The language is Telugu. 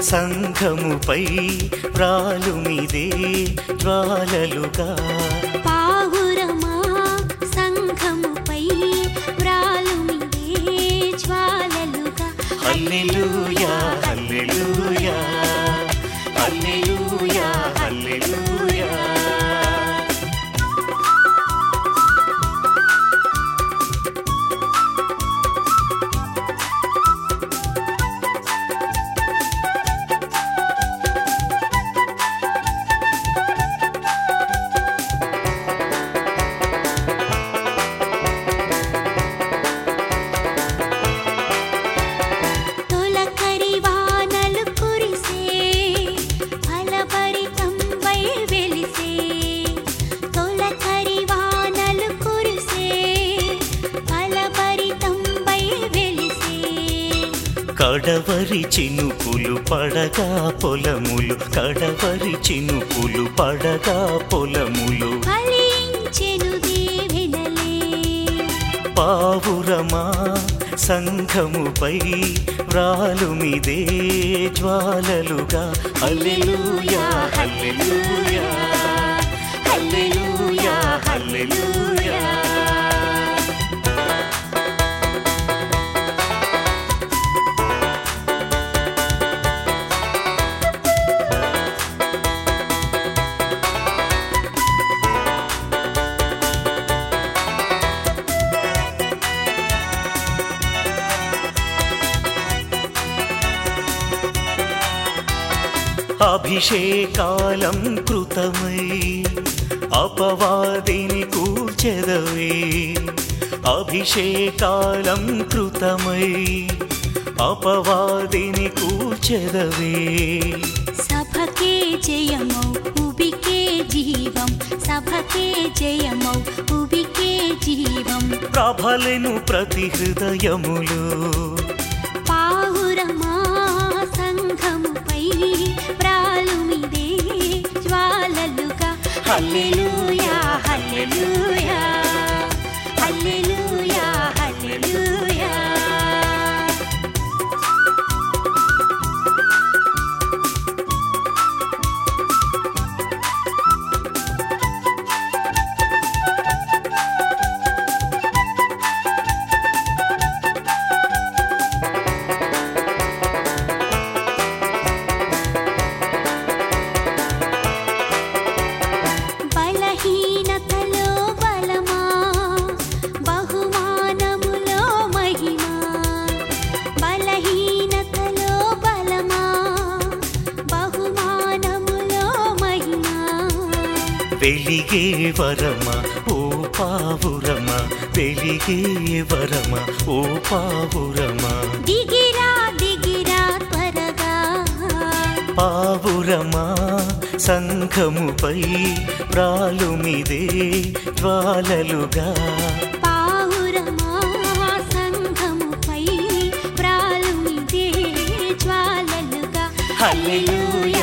సంఘముపై వ్రాలుమిదే జ్వాలలుగా పావురమా సంఘముపై వ్రాలుమిదే జ్వాలలుగా హల్లెలూయా హల్లెలూయా హల్లెలూయా హల్లెలూయా తొలకరి వానలు కురిసే ఫలభరితంబై వెలిసే తొలకరి వానలు కురిసే ఫలభరితంబై వెలిసే కడవరి చినుకులు పడగా పొలములు కడవరి చినుకులు పడగా పొలములు ఫలించెను దీవెనలే పావురమా సంఘముపై వ్రాలుమిదే జ్వాలలుగా హల్లెలూయా హల్లెలూయా హల్లెలూయా హల్లెలూయా అభిషేకాలం కృతమై అపవాదిని కూర్చెదవే అభిషేకాలం కృతమై అపవాదిని కూర్చెదవే సభకే జయమౌ ఉబికే జీవం సభకే జయమౌ ఉబికే జీవం ప్రభలెను ప్రతి హృదయములు పావురమా సంఘముపై ప్రాలుమిదే జ్వాలలుగా హల్లెలూయా హల్లెలూయా హల్లెలూయా హల్లెలూయా బలహీనతలో బలమా బహుమానములో మహిమా బలహీనతలో బలమా బహుమానములో మహిమా వెలిగే వరమ ఓ పావురమ వెలిగే వరమ ఓ పావురమ దిగిరా దిగిరా త్వరగా పావురమా సంఘముపై ప్రాలుమిదే జ్వాలలుగా పావురమా సంఘముపై ప్రాలుమిదే జ్వాలలుగా హల్లెలూయా